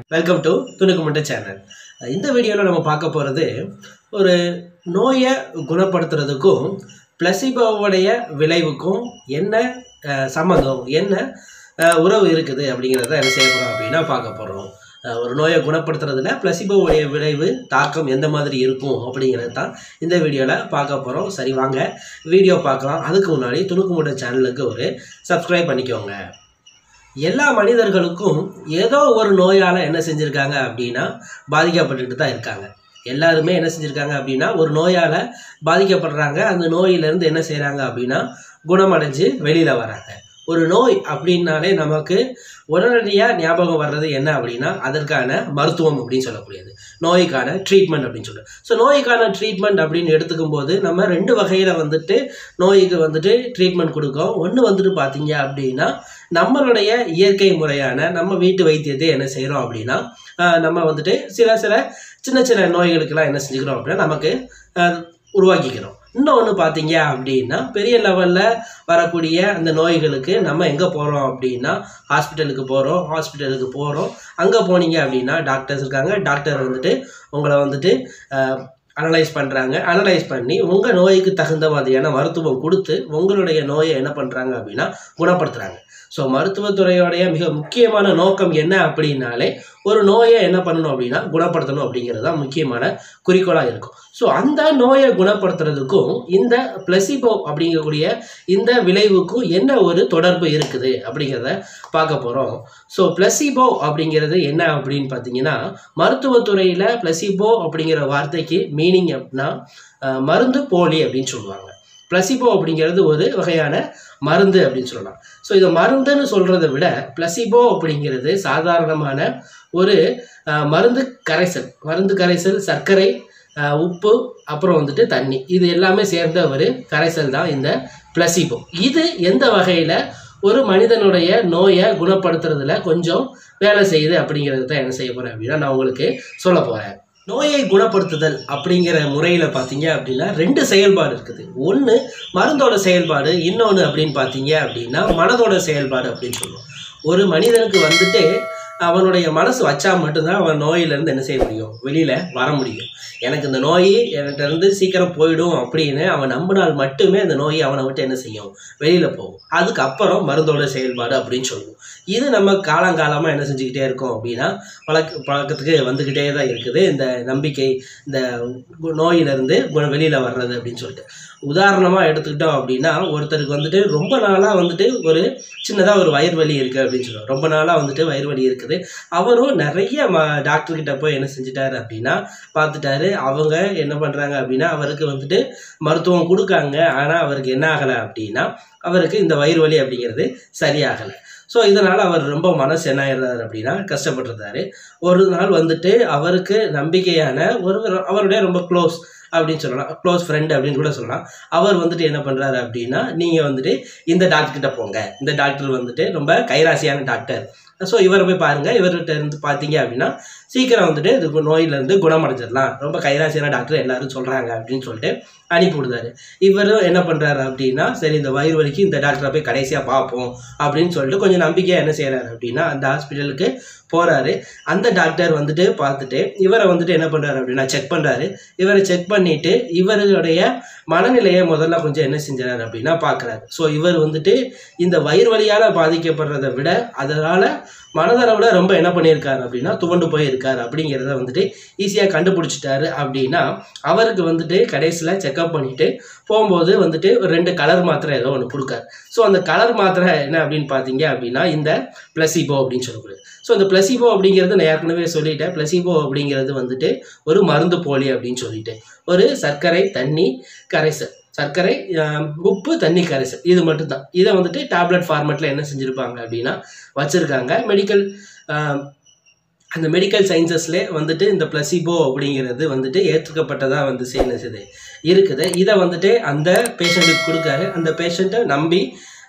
welcome to துணுக்குமட்ட channel இந்த வீடியோவில் நம்ம பார்க்க போகிறது ஒரு நோயை குணப்படுத்துறதுக்கும் பிளசிபோவுடைய விளைவுக்கும் என்ன அஹ், சம்மந்தம் என்ன அஹ், உறவு இருக்குது அப்படிங்கிறத என்ன செய்ய போகிறோம் அப்படின்னா பார்க்க போகிறோம் ஒரு நோயை குணப்படுத்துறதுல பிளசிபோவுடைய விளைவு தாக்கம் எந்த மாதிரி இருக்கும் அப்படிங்கிறது தான் இந்த வீடியோவில் பார்க்க போகிறோம் சரி வாங்க வீடியோ பார்க்கலாம் அதுக்கு முன்னாடி துணுக்குமுட்ட சேனலுக்கு ஒரு சப்ஸ்கிரைப் பண்ணிக்கோங்க எல்லா மனிதர்களுக்கும் ஏதோ ஒரு நோயால் என்ன செஞ்சுருக்காங்க அப்படின்னா பாதிக்கப்பட்டுட்டு தான் இருக்காங்க எல்லாருமே என்ன செஞ்சுருக்காங்க அப்படின்னா ஒரு நோயால் பாதிக்கப்படுறாங்க அந்த நோயிலேருந்து என்ன செய்கிறாங்க அப்படின்னா குணமடைஞ்சு வெளியில் வராங்க ஒரு நோய் அப்படின்னாலே நமக்கு உடனடியாக ஞாபகம் வர்றது என்ன அப்படின்னா அதற்கான மருத்துவம் அப்படின்னு சொல்லக்கூடியது நோய்க்கான ட்ரீட்மெண்ட் அப்படின்னு சொல்லுவோம் ஸோ நோய்க்கான ட்ரீட்மெண்ட் அப்படின்னு எடுத்துக்கும் போது நம்ம ரெண்டு வகையில் வந்துட்டு நோய்க்கு வந்துட்டு ட்ரீட்மெண்ட் கொடுக்கோம் ஒன்று வந்துட்டு பார்த்தீங்க அப்படின்னா நம்மளுடைய இயற்கை முறையான நம்ம வீட்டு வைத்தியத்தை என்ன செய்கிறோம் அப்படின்னா ஆஹ் நம்ம வந்துட்டு சில சில சின்ன சின்ன நோய்களுக்கெல்லாம் என்ன செஞ்சுக்கிறோம் அப்படின்னா நமக்கு ஆஹ் உருவாக்கிக்கிறோம் இன்னொன்று பார்த்தீங்க அப்படின்னா பெரிய லெவலில் வரக்கூடிய அந்த நோய்களுக்கு நம்ம எங்கே போகிறோம் அப்படின்னா ஹாஸ்பிட்டலுக்கு போகிறோம் ஹாஸ்பிட்டலுக்கு போகிறோம் அங்கே போனீங்க அப்படின்னா டாக்டர்ஸ் இருக்காங்க டாக்டர் வந்துட்டு உங்களை வந்துட்டு அனலைஸ் பண்ணுறாங்க அனலைஸ் பண்ணி உங்கள் நோய்க்கு தகுந்த மாதிரியான மருத்துவம் கொடுத்து உங்களுடைய நோயை என்ன பண்ணுறாங்க அப்படின்னா குணப்படுத்துகிறாங்க ஸோ மருத்துவத்துறையோடைய மிக முக்கியமான நோக்கம் என்ன அப்படின்னாலே ஒரு நோயை என்ன பண்ணணும் அப்படின்னா குணப்படுத்தணும் அப்படிங்கிறது தான் முக்கியமான குறிக்கோளாக இருக்கும் ஸோ அந்த நோயை குணப்படுத்துறதுக்கும் இந்த பிளசிபோ அப்படிங்கக்கூடிய இந்த விளைவுக்கும் என்ன ஒரு தொடர்பு இருக்குது அப்படிங்கிறத பார்க்க போகிறோம் ஸோ பிளசிபோ அப்படிங்கிறது என்ன அப்படின்னு பார்த்தீங்கன்னா மருத்துவத்துறையில் பிளசிபோ அப்படிங்கிற வார்த்தைக்கு மீனிங் அப்படின்னா அஹ், மருந்து போலி அப்படின்னு சொல்லுவாங்க பிளசிபோ அப்படிங்கிறது ஒரு வகையான மருந்து அப்படின்னு சொல்லலாம் ஸோ இதை மருந்துன்னு சொல்கிறத விட பிளசிபோ அப்படிங்கிறது சாதாரணமான ஒரு அஹ், மருந்து கரைசல் மருந்து கரைசல் சர்க்கரை அஹ், உப்பு அப்புறம் வந்துட்டு தண்ணி இது எல்லாமே சேர்ந்த ஒரு கரைசல் தான் இந்த பிளசிபோ இது எந்த வகையில் ஒரு மனிதனுடைய நோயை குணப்படுத்துறதுல கொஞ்சம் வேலை செய்யுது அப்படிங்கிறது தான் என்ன செய்ய போகிறேன் அப்படின்னா நான் உங்களுக்கு சொல்ல போகிறேன் நோயை குணப்படுத்துதல் அப்படிங்கிற முறையில் பார்த்தீங்க அப்படின்னா ரெண்டு செயல்பாடு இருக்குது ஒன்று மருந்தோட செயல்பாடு இன்னொன்று அப்படின்னு பார்த்தீங்க அப்படின்னா மனதோட செயல்பாடு அப்படின்னு சொல்லுவோம் ஒரு மனிதனுக்கு வந்துட்டு அவனுடைய மனசு வச்சா மட்டும்தான் அவன் நோயிலேருந்து என்ன செய்ய முடியும் வெளியில் வர முடியும் எனக்கு இந்த நோய் என்கிட்ட இருந்து சீக்கிரம் போயிடும் அப்படின்னு அவன் நம்பினால் மட்டுமே அந்த நோய் அவனை விட்டு என்ன செய்யும் வெளியில் போகும் அதுக்கப்புறம் மருந்தோட செயல்பாடு அப்படின்னு சொல்லுவோம் இது நம்ம காலங்காலமாக என்ன செஞ்சுக்கிட்டே இருக்கோம் அப்படின்னா பழக்க பழக்கத்துக்கு வந்துக்கிட்டே தான் இருக்குது இந்த நம்பிக்கை இந்த கு- நோயிலிருந்து குண- வெளியில் வர்றது அப்படின்னு சொல்லிட்டு உதாரணமாக எடுத்துக்கிட்டோம் அப்படின்னா ஒருத்தருக்கு வந்துட்டு ரொம்ப நாளாக வந்துட்டு ஒரு சின்னதாக ஒரு வயிறு வலி இருக்குது அப்படின்னு சொல்லுவோம் ரொம்ப நாளாக வந்துட்டு வயிறு வலி இருக்குது அவரும் நிறைய ம டாக்டர்கிட்ட போய் என்ன செஞ்சுட்டாரு அப்படின்னா பார்த்துட்டாரு அவங்க என்ன பண்ணுறாங்க அப்படின்னா அவருக்கு வந்துட்டு மருத்துவம் கொடுக்காங்க ஆனால் அவருக்கு என்ன ஆகலை அப்படின்னா அவருக்கு இந்த வயிறு வலி அப்படிங்கிறது சரியாகலை ஸோ இதனால் அவர் ரொம்ப மனசு என்ன ஆயிடுறாரு அப்படின்னா கஷ்டப்பட்டிருந்தாரு ஒரு நாள் வந்துட்டு அவருக்கு நம்பிக்கையான ஒரு அவருடைய ரொம்ப க்ளோஸ் அப்படின்னு சொல்லலாம் க்ளோஸ் ஃப்ரெண்ட் அப்படின்னு கூட சொல்லலாம் அவர் வந்துட்டு என்ன பண்ணுறாரு அப்படின்னா நீங்கள் வந்துட்டு இந்த டாக்டர் கிட்ட போங்க இந்த டாக்டர் வந்துட்டு ரொம்ப கைராசியான டாக்டர் ஸோ இவரை போய் பாருங்கள் இவர்கிட்ட இருந்து பார்த்தீங்க அப்படின்னா சீக்கிரம் வந்துட்டு இது நோயிலேருந்து குணமடைஞ்சிடலாம் ரொம்ப கைராசியான டாக்டர் எல்லாரும் சொல்கிறாங்க அப்படின்னு சொல்லிட்டு அனுப்பி விடுதாரு இவரும் என்ன பண்ணுறாரு அப்படின்னா சரி இந்த வயிறு வலிக்கு இந்த டாக்டரை போய் கடைசியாக பார்ப்போம் அப்படின்னு சொல்லிட்டு கொஞ்சம் நம்பிக்கையாக என்ன செய்கிறாரு அப்படின்னா அந்த ஹாஸ்பிட்டலுக்கு போகிறாரு அந்த டாக்டர் வந்துட்டு பார்த்துட்டு இவரை வந்துட்டு என்ன பண்ணுறாரு அப்படின்னா செக் பண்ணுறாரு இவரை செக் பண்ணிட்டு இவருடைய மனநிலையை முதல்ல கொஞ்சம் என்ன செஞ்சாரு அப்படின்னா பார்க்குறாரு ஸோ இவர் வந்துட்டு இந்த வயிறு வலியால் பாதிக்கப்படுறதை விட அதனால் மனதளவில் ரொம்ப என்ன பண்ணியிருக்காரு அப்படின்னா துவண்டு போயிருக்காரு அப்படிங்கிறத வந்துட்டு ஈஸியாக கண்டுபிடிச்சிட்டாரு அப்படின்னா அவருக்கு வந்துட்டு கடைசியில் செக்அப் பண்ணிட்டு போகும்போது வந்துட்டு ஒரு ரெண்டு கலர் மாத்திரை ஏதோ ஒன்று கொடுக்காரு ஸோ அந்த கலர் மாத்திரை என்ன அப்படின்னு பார்த்தீங்க அப்படின்னா இந்த பிளசிபோ அப்படின்னு சொல்லக்கூடியது ஸோ இந்த பிளசிபோ அப்படிங்கிறது நான் ஏற்கனவே சொல்லிட்டேன் பிளசிபோ அப்படிங்கிறது வந்துட்டு ஒரு மருந்து போலி அப்படின்னு சொல்லிட்டு ஒரு சர்க்கரை தண்ணி கரைசல் சர்க்கரை ஆஹ், உப்பு தண்ணி கரைசல் இது மட்டும்தான் இதை வந்துட்டு டேப்லெட் ஃபார்மேட்டில் என்ன செஞ்சுருப்பாங்க அப்படின்னா வச்சுருக்காங்க மெடிக்கல் அந்த மெடிக்கல் சயின்சஸ்லே வந்துட்டு இந்த பிளசிபோ அப்படிங்கிறது வந்துட்டு ஏற்றுக்கப்பட்டதாக வந்து செய்யறது இருக்குது இதை வந்துட்டு அந்த பேஷண்ட்டுக்கு கொடுக்காரு அந்த பேஷண்ட்டை நம்பி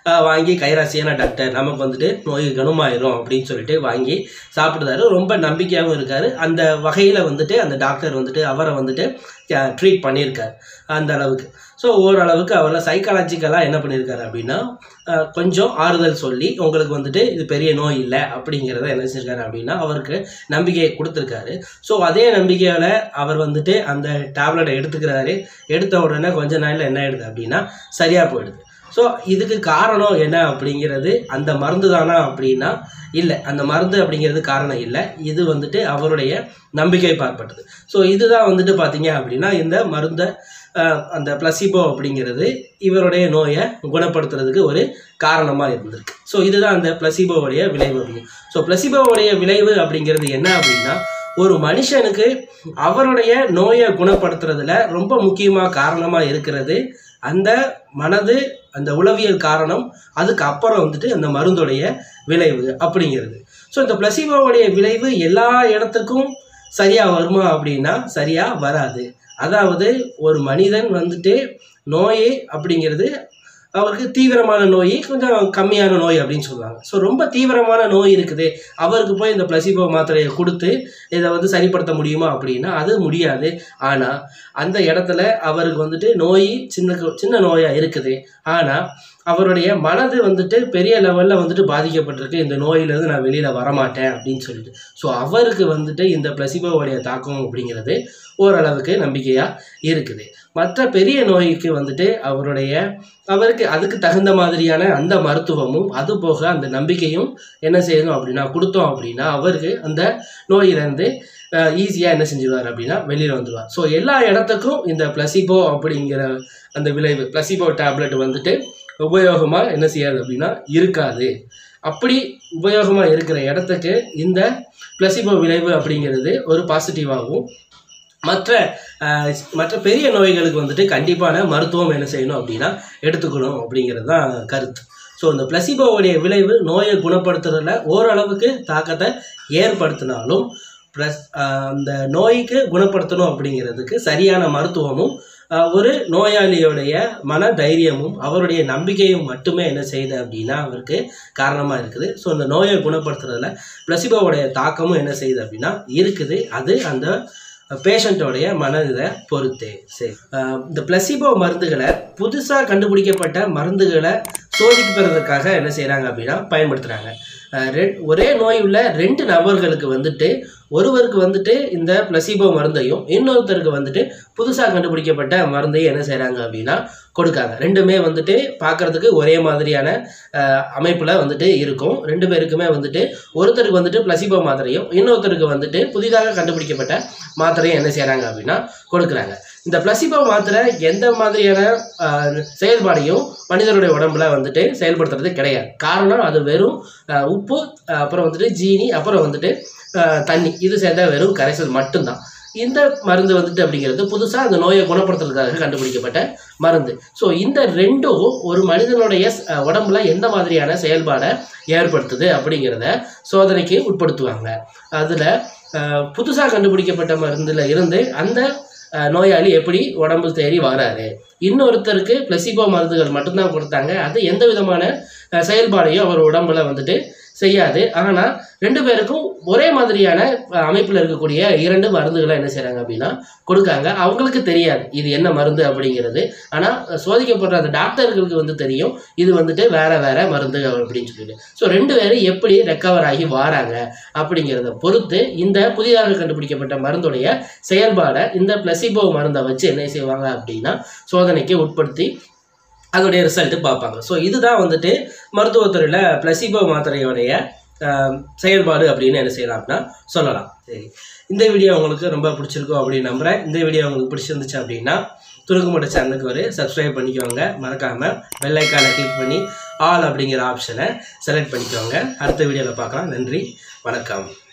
ஆஹ் வாங்கி கைராசியான டாக்டர் நமக்கு வந்துட்டு நோய் குணமாயிரும் அப்படின்னு சொல்லிட்டு வாங்கி சாப்பிடுறாரு ரொம்ப நம்பிக்கையாகவும் இருக்காரு அந்த வகையில் வந்துட்டு அந்த டாக்டர் வந்துட்டு அவரை வந்துட்டு ட்ரீட் பண்ணியிருக்காரு அந்த அளவுக்கு ஸோ ஓரளவுக்கு அவரை சைக்காலஜிக்கலாக என்ன பண்ணியிருக்காரு அப்படின்னா ஆஹ் கொஞ்சம் ஆறுதல் சொல்லி உங்களுக்கு வந்துட்டு இது பெரிய நோய் இல்லை அப்படிங்கிறத என்ன செஞ்சிருக்காரு அப்படின்னா அவருக்கு நம்பிக்கையை கொடுத்துருக்காரு ஸோ அதே நம்பிக்கையில் அவர் வந்துட்டு அந்த டேப்லெட்டை எடுத்துக்கிறாரு எடுத்த உடனே கொஞ்ச நாளில் என்ன ஆயிடுது அப்படின்னா சரியாக போயிடுது ஸோ இதுக்கு காரணம் என்ன அப்படிங்கிறது அந்த மருந்து தானா அப்படின்னா இல்லை அந்த மருந்து அப்படிங்கிறது காரணம் இல்லை இது வந்துட்டு அவருடைய நம்பிக்கை பார்ப்பட்டது ஸோ இதுதான் வந்துட்டு பார்த்தீங்க அப்படின்னா இந்த மருந்தை ஆஹ், அந்த பிளசிபோ அப்படிங்கிறது இவருடைய நோயை குணப்படுத்துறதுக்கு ஒரு காரணமாக இருந்திருக்கு ஸோ இதுதான் அந்த பிளசிபோவுடைய விளைவு அப்படிங்க ஸோ பிளசிபோவுடைய விளைவு அப்படிங்கிறது என்ன அப்படின்னா ஒரு மனுஷனுக்கு அவருடைய நோயை குணப்படுத்துறதுல ரொம்ப முக்கியமாக காரணமாக இருக்கிறது அந்த மனது அந்த உளவியல் காரணம் அதுக்கு அப்புறம் வந்துட்டு அந்த மருந்துடைய விளைவு அப்படிங்கிறது ஸோ இந்த பிளசிபோவுடைய விளைவு எல்லா இடத்துக்கும் சரியாக வருமா அப்படின்னா சரியாக வராது அதாவது ஒரு மனிதன் வந்துட்டு நோய் அப்படிங்கிறது அவருக்கு தீவிரமான நோய் கொஞ்சம் கம்மியான நோய் அப்படின்னு சொல்லுவாங்க ஸோ ரொம்ப தீவிரமான நோய் இருக்குது அவருக்கு போய் இந்த பிளசிபோ மாத்திரையை கொடுத்து இதை வந்து சரிப்படுத்த முடியுமா அப்படின்னா அது முடியாது ஆனால் அந்த இடத்துல அவருக்கு வந்துட்டு நோய் சின்ன சின்ன நோயாக இருக்குது ஆனால் அவருடைய மனது வந்துட்டு பெரிய லெவலில் வந்துட்டு பாதிக்கப்பட்டிருக்கு இந்த நோயிலேருந்து நான் வெளியில் வரமாட்டேன் அப்படின்னு சொல்லிட்டு ஸோ அவருக்கு வந்துட்டு இந்த பிளசிபோவுடைய தாக்கம் அப்படிங்கிறது ஓரளவுக்கு நம்பிக்கையாக இருக்குது மற்ற பெரிய நோய்க்கு வந்துட்டு அவருடைய அவருக்கு அதுக்கு தகுந்த மாதிரியான அந்த மருத்துவமும் அது போக அந்த நம்பிக்கையும் என்ன செய்யணும் அப்படின்னா கொடுத்தோம் அப்படின்னா அவருக்கு அந்த நோயிலேருந்து ஈஸியாக என்ன செஞ்சிருவார் அப்படின்னா வெளியில் வந்துடுவார் ஸோ எல்லா இடத்துக்கும் இந்த பிளசிபோ அப்படிங்கிற அந்த விளைவு பிளசிபோ டேப்லெட் வந்துட்டு உபயோகமாக என்ன செய்யாது அப்படின்னா இருக்காது அப்படி உபயோகமாக இருக்கிற இடத்துக்கு இந்த பிளசிபோ விளைவு அப்படிங்கிறது ஒரு பாசிட்டிவாகவும் மற்ற அஹ், மற்ற பெரிய நோய்களுக்கு வந்துட்டு கண்டிப்பான மருத்துவம் என்ன செய்யணும் அப்படின்னா எடுத்துக்கணும் அப்படிங்கிறது தான் கருத்து ஸோ இந்த பிளசிபோவுடைய விளைவு நோயை குணப்படுத்துறதுல ஓரளவுக்கு தாக்கத்தை ஏற்படுத்தினாலும் ப்ளஸ் அந்த நோய்க்கு குணப்படுத்தணும் அப்படிங்கிறதுக்கு சரியான மருத்துவமும் அஹ், ஒரு நோயாளியுடைய மன தைரியமும் அவருடைய நம்பிக்கையும் மட்டுமே என்ன செய்யுது அப்படின்னா அவருக்கு காரணமாக இருக்குது ஸோ இந்த நோயை குணப்படுத்துறதுல பிளசிபோவுடைய தாக்கமும் என்ன செய்யுது அப்படின்னா இருக்குது அது அந்த பேஷண்ட்டோடைய மனதை பொறுத்தே சரி அஹ் இந்த பிளசிபோ மருந்துகளை புதுசாக கண்டுபிடிக்கப்பட்ட மருந்துகளை சோதிக்கிறதுக்காக என்ன செய்கிறாங்க அப்படின்னா பயன்படுத்துகிறாங்க ஒரே நோய் உள்ள ரெண்டு நபர்களுக்கு வந்துட்டு ஒருவருக்கு வந்துட்டு இந்த பிளசிபோ மருந்தையும் இன்னொருத்தருக்கு வந்துட்டு புதுசாக கண்டுபிடிக்கப்பட்ட மருந்தையும் என்ன செய்கிறாங்க அப்படின்னா கொடுக்காங்க ரெண்டுமே வந்துட்டு பார்க்கறதுக்கு ஒரே மாதிரியான அமைப்பில் வந்துட்டு இருக்கும் ரெண்டு பேருக்குமே வந்துட்டு ஒருத்தருக்கு வந்துட்டு பிளசிபோ மாத்திரையும் இன்னொருத்தருக்கு வந்துட்டு புதிதாக கண்டுபிடிக்கப்பட்ட மாத்திரையும் என்ன செய்கிறாங்க அப்படின்னா கொடுக்குறாங்க இந்த பிளசிபோ மாத்திரை எந்த மாதிரியான ஆஹ், செயல்பாடையும் மனிதனுடைய உடம்புல வந்துட்டு செயல்படுத்துறது கிடையாது காரணம் அது வெறும் ஆஹ், உப்பு ஆஹ், அப்புறம் வந்துட்டு ஜீனி அப்புறம் வந்துட்டு ஆஹ், தண்ணி இது சேர்ந்த வெறும் கரைசல் மட்டும்தான் இந்த மருந்து வந்துட்டு அப்படிங்கிறது புதுசாக அந்த நோயை குணப்படுத்துறதுக்காக கண்டுபிடிக்கப்பட்ட மருந்து ஸோ இந்த ரெண்டும் ஒரு மனிதனுடைய அஹ், உடம்புல எந்த மாதிரியான செயல்பாடை ஏற்படுத்துது அப்படிங்கிறத சோதனைக்கு உட்படுத்துவாங்க அதில் புதுசாக கண்டுபிடிக்கப்பட்ட மருந்தில் இருந்து அந்த அஹ், நோயாளி எப்படி உடம்பு தேறி வராரு இன்னொருத்தருக்கு பிளசிபோ மருந்துகள் மட்டும்தான் கொடுத்தாங்க அது எந்த விதமான அஹ், செயல்பாடையும் அவர் உடம்புல வந்துட்டு செய்யாது ஆனால் ரெண்டு பேருக்கும் ஒரே மாதிரியான அமைப்பில் இருக்கக்கூடிய இரண்டு மருந்துகளை என்ன செய்கிறாங்க அப்படின்னா கொடுக்காங்க அவங்களுக்கு தெரியாது இது என்ன மருந்து அப்படிங்கிறது ஆனால் சோதிக்கப்படுற அந்த டாக்டர்களுக்கு வந்து தெரியும் இது வந்துட்டு வேற வேற மருந்து அப்படின்னு சொல்லிட்டு ஸோ ரெண்டு பேரும் எப்படி ரெக்கவர் ஆகி வாராங்க அப்படிங்கிறத பொறுத்து இந்த புதிதாக கண்டுபிடிக்கப்பட்ட மருந்துடைய செயல்பாடை இந்த பிளசிபோ மருந்தை வச்சு என்ன செய்வாங்க அப்படின்னா சோதனைக்கு உட்படுத்தி அதோடைய ரிசல்ட்டு பார்ப்பாங்க ஸோ இதுதான் வந்துட்டு மருத்துவத்துறையில் பிளசிபோ மாத்திரையோடைய ஆஹ், செயல்பாடு அப்படின்னு என்ன செய்யலாம் அப்படின்னா சொல்லலாம் சரி இந்த வீடியோ உங்களுக்கு ரொம்ப பிடிச்சிருக்கும் அப்படின்னு நம்புகிறேன் இந்த வீடியோ உங்களுக்கு பிடிச்சிருந்துச்சு அப்படின்னா துணுக்குமட்ட சேனலுக்கு ஒரு சப்ஸ்கிரைப் பண்ணிக்கோங்க மறக்காமல் பெல் ஐக்கானை கிளிக் பண்ணி ஆல் அப்படிங்கிற ஆப்ஷனை செலக்ட் பண்ணிக்கோங்க அடுத்த வீடியோவில் பார்க்கலாம் நன்றி வணக்கம்